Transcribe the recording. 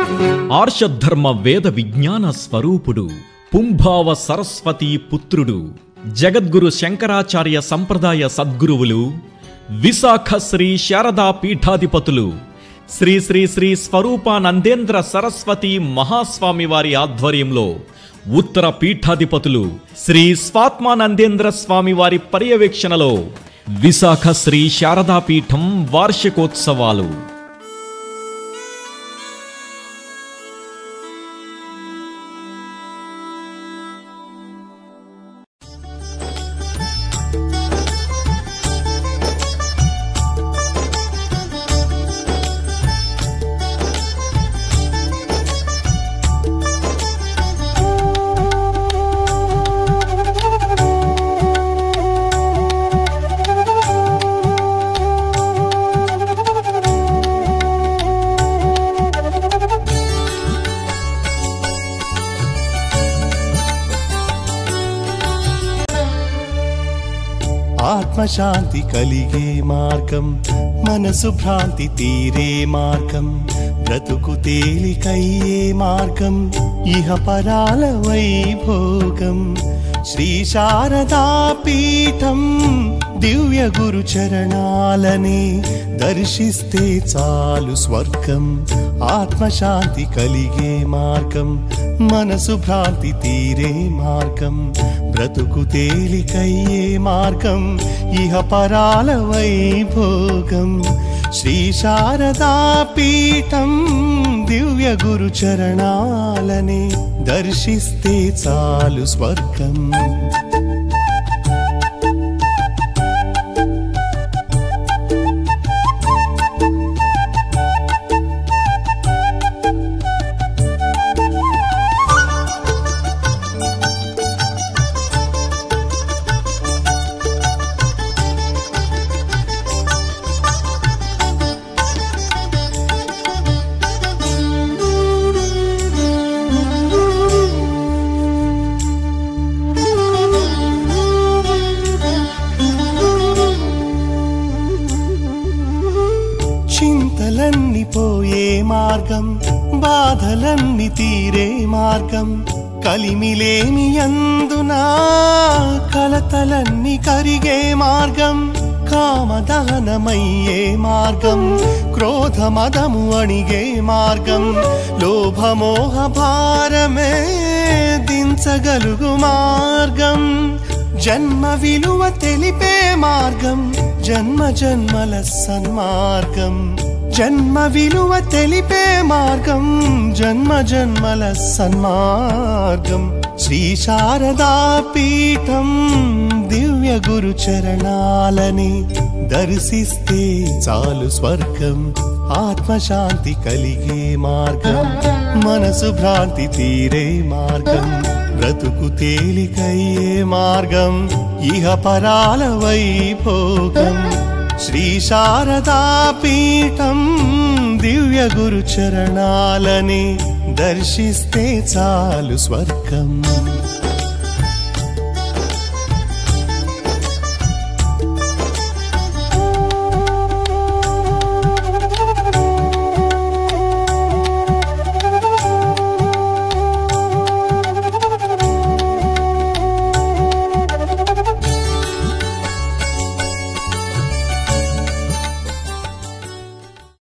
ఆర్షధర్మ వేద విజ్ఞాన స్వరూపుడు పుంభావ సరస్వతి పుత్రుడు జగద్గురు శంకరాచార్య సంప్రదాయ సద్గురువులు విశాఖ శ్రీ శారదా పీఠాధిపతులు శ్రీ శ్రీ శ్రీ స్వరూపానందేంద్ర సరస్వతి మహాస్వామి వారి ఆధ్వర్యంలో ఉత్తర పీఠాధిపతులు శ్రీ స్వాత్మానందేంద్ర స్వామి వారి పర్యవేక్షణలో విశాఖ శ్రీ శారదా పీఠం వార్షికోత్సవాలు ఆత్మశాంతి కలిగే మార్గం మనసు భ్రాంతి తీరే మార్గం బ్రతుకు తేలికయ్యే మార్గం ఇహ పరాల వైభోగం శ్రీ శారదా పీఠం దివ్య గురు చరణాలని దర్శిస్తే చాలు స్వర్గం ఆత్మశాంతి కలిగే మార్గం మనసు భ్రాంతి తీరే మార్గం బ్రతుకు తేలికయ్యే మార్గం ఇహ పరాల వైభోగం శ్రీ శారదా పీఠం దివ్య గురు చరణాలని దర్శిస్తే చాలు స్వర్గం చింతలన్నీ పోయే మార్గం బాధలన్నీ తీరే మార్గం కలిమిలేని అందునా కలతలన్నీ కరిగే మార్గం కామదహనమయ్యే మార్గం క్రోధమదము అణిగే మార్గం లోభమోహ భారమే దించగలుగు మార్గం జన్మ విలువ తెలిపే మార్గం జన్మ జన్మల సన్మార్గం జన్మ విలువ తెలిపే మార్గం జన్మ జన్మల సన్మార్గం శ్రీ శారదా పీఠం దివ్య గురు చరణాలని దర్శిస్తే చాలు స్వర్గం ఆత్మశాంతి కలిగే మార్గం మనసు భ్రాంతి తీరే మార్గం బ్రతుకు తేలికయ్యే మార్గం ఇహ పరాల వైభోగం శ్రీ శారదా పీఠం దివ్య గురు చరణాలని దర్శిస్తే చాలు స్వర్గం